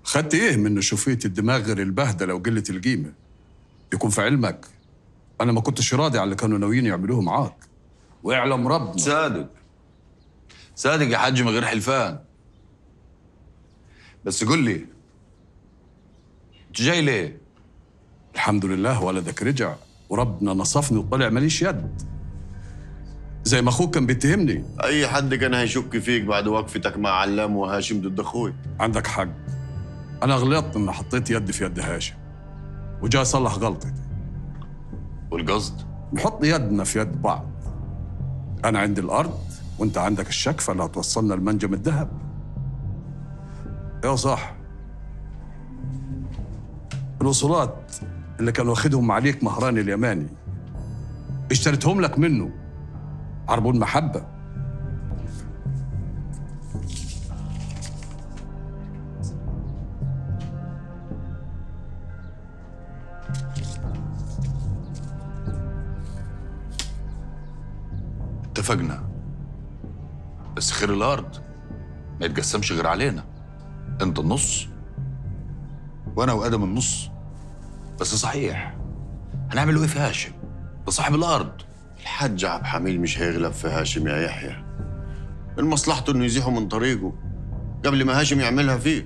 خدت ايه من شوفية الدماغ غير البهدله وقله القيمه يكون في علمك انا ما كنتش راضي على اللي كانوا ناويين يعملوه معاك واعلم ربنا صادق صادق يا حاج من غير حلفان بس قول لي انت جاي ليه؟ الحمد لله ولدك رجع وربنا نصفني وطلع ماليش يد زي ما اخوك كان بيتهمني اي حد كان هيشك فيك بعد وقفتك مع علام وهاشم ضد اخوي عندك حق انا غلطت ان حطيت يدي في يد هاشم وجاي اصلح غلطتي والقصد نحط يدنا في يد بعض انا عندي الارض وانت عندك الشكفه اللي هتوصلنا لمنجم الذهب ايه صح الوصولات اللي كان واخدهم عليك مهران اليماني اشتريتهم لك منه عربون محبه اتفقنا بس خير الارض ما يتقسمش غير علينا انت النص وانا وادم النص بس صحيح هنعمل ايه في هاشم ده صاحب الارض الحاج عبد الحميد مش هيغلب في هاشم يا يحيى من مصلحته انه يزيحه من طريقه قبل ما هاشم يعملها فيك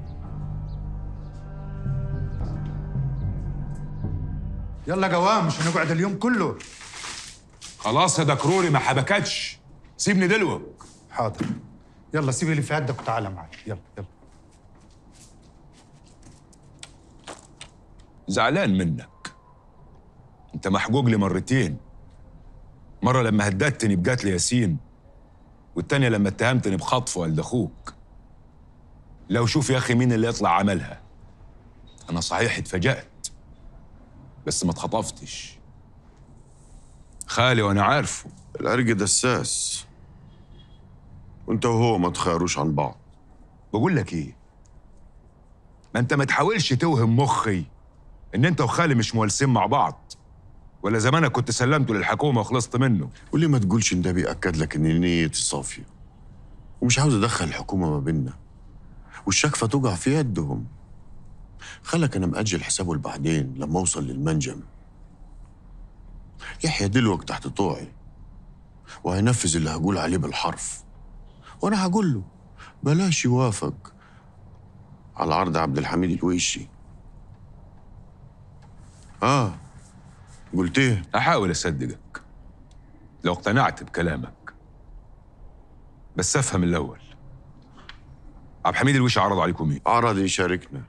يلا قوام مش هنقعد اليوم كله خلاص يا دكروري ما حبكتش سيبني دلوك حاضر يلا سيب اللي في يدك وتعالى معي يلا يلا زعلان منك انت محجوج لي مرتين مرة لما هددتني بقتل ياسين والتانية لما اتهمتني بخطف والد اخوك لو شوف يا اخي مين اللي يطلع عملها انا صحيح اتفاجأت بس ما اتخطفتش خالي وانا عارفه العرق دساس وانت وهو ما تخيروش عن بعض بقول لك ايه ما انت ما تحاولش توهم مخي ان انت وخالي مش موالسين مع بعض ولا زمانك كنت سلمته للحكومه وخلصت منه وليه ما تقولش ان ده بيأكد لك ان نيتي صافية ومش عاوز ادخل الحكومة ما بيننا والشكفة تقع في يدهم خلك انا مأجل حسابه لبعدين لما اوصل للمنجم يحيى دلوك تحت طوعي وهينفذ اللي هقول عليه بالحرف وانا هقول له بلاش يوافق على عرض عبد الحميد الويشي اه قلت ايه احاول اصدقك لو اقتنعت بكلامك بس افهم الاول عبد الحميد الويش عرض عليكم ايه عرض يشاركنا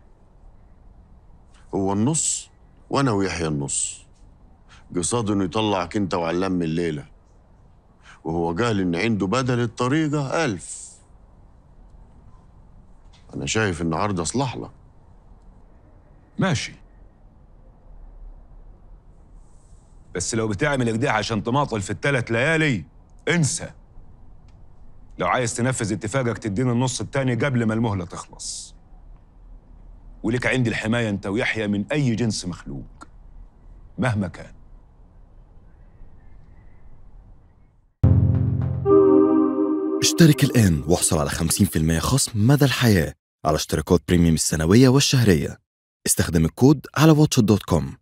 هو النص وانا ويحيى النص قصاد انه يطلعك انت وعلام من الليله وهو قال ان عنده بدل الطريقه ألف انا شايف ان عرض اصلح لك ماشي بس لو بتعمل كده عشان تماطل في الثلاث ليالي انسى لو عايز تنفذ اتفاقك تديني النص التاني قبل ما المهلة تخلص ولك عندي الحماية انت ويحيى من اي جنس مخلوق مهما كان اشترك الآن واحصل على 50% خصم مدى الحياة على اشتراكات بريميوم السنوية والشهرية استخدم الكود على واتش دوت كوم